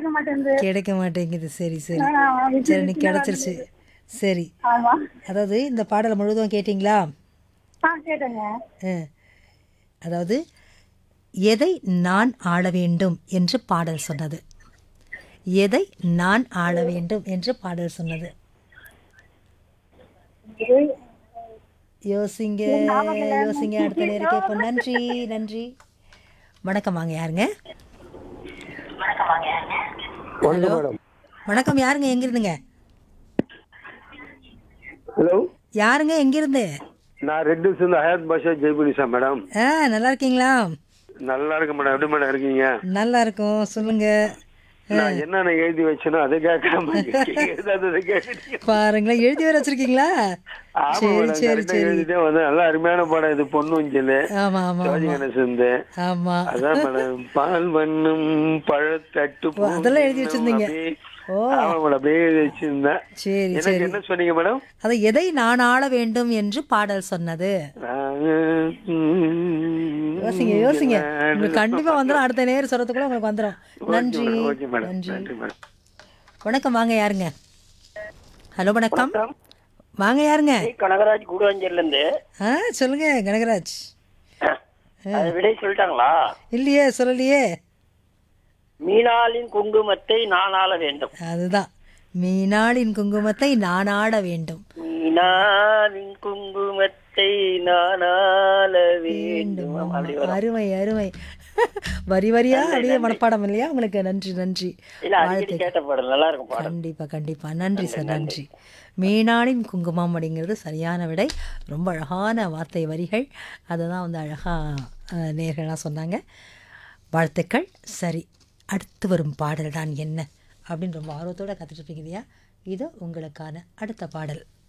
கிடைக்க மாட்டேங்குது கிடைக்க மாட்டேங்குது சரி சரி ஆ, விட்டு சரி நீ விட்டு கிடைச்சிருச்சு சரி ஆமா அதாவது இந்த பாடலை முழுவதும் கேட்டிங்களா ஆ கேட்டேங்க ஆ. அதாவது எதை நான் ஆள வேண்டும் என்று பாடல் சொன்னது எதை நான் ஆள வேண்டும் என்று பாடல் சொன்னது இது யோசிங்க யோசிங்க அடுத்த நேரம் கேட்போம் நன்றி நன்றி வணக்கம் வாங்க யாருங்க ஹலோ வணக்கம் யாருங்க எங்கிருந்துங்க ஹலோ யாருங்க எங்கிருந்து நான் Red Hills Hayat Basha Jaibunisha madam ஆ நல்லா இருக்கீங்களா நல்லா இருக்கு மேடம் எப்படி மேடம் இருக்கீங்க நல்லா இருக்கும் சொல்லுங்க நான் என்னென்ன எழுதி வச்சேனோ அதை கேட்காம எழுதாததை கேட்டுட்டீங்க. பாருங்களேன் எழுதி வேற வச்சிருக்கீங்களா ஆமா சரி மேடம் சரி கரெக்டா சரி எழுதிட்டே வந்தேன் நல்லா அருமையான படம் இது பொண்ணு ஊஞ்சல் ஆமா ஆமா சிவாஜி ஆமா கணேசன் ஆமா அதான் மேடம் பால் வண்ணும் பழத்தட்டு ஓ, அதெல்லாம் எழுதி வச்சிருந்தீங்க. அப்படியே- ஓ ஆமா மேடம் அப்படியே எழுதி வச்சிருந்தேன் சரி எனக்கு சரி என்ன சொன்னீங்க மேடம் அது எதை நான் ஆள வேண்டும் என்று பாடல் சொன்னது யோசிங்க யோசிங்க உங்களுக்கு கண்டிப்பா வந்துடும் அடுத்த நேரம் சொல்றதுக்குள்ள உங்களுக்கு வந்துடும் நன்றி ஓகே மேடம் நன்றி நன்றி மேடம் வணக்கம் வாங்க யாருங்க ஹலோ வணக்கம் வாங்க யாருங்க கனகராஜ் கூடுவாஞ்சேரில இருந்து ஆ சொல்லுங்க கனகராஜ் அது விடை சொல்லிட்டாங்களா இல்லையே சொல்லலையே மீனாளின் குங்குமத்தை நான் ஆள வேண்டும் அதுதான் மீனாளின் குங்குமத்தை நான் ஆட வேண்டும் மீனாளின் குங்குமத்தை நான் ஆள வேண்டும் ஆமா. அப்படி வரும் அருமை அருமை வரி வரியா அப்படியே மனப்பாடம் இல்லையா உங்களுக்கு நன்றி நன்றி இல்ல அடிக்கடி கேட்ட பாடல் நல்லா இருக்கும் பாடல் கண்டிப்பா கண்டிப்பா நன்றி சார் நன்றி மீனாளின் குங்குமம் அப்படிங்கிறது சரியான விடை ரொம்ப அழகான வார்த்தை வரிகள் அதை தான் வந்து அழகாக நேர்களாக சொன்னாங்க வாழ்த்துக்கள் சரி அடுத்து வரும் பாடல் தான் என்ன அப்படின்னு ரொம்ப ஆர்வத்தோடு கற்றுட்டு இருப்பீங்க இல்லையா இது உங்களுக்கான அடுத்த பாடல்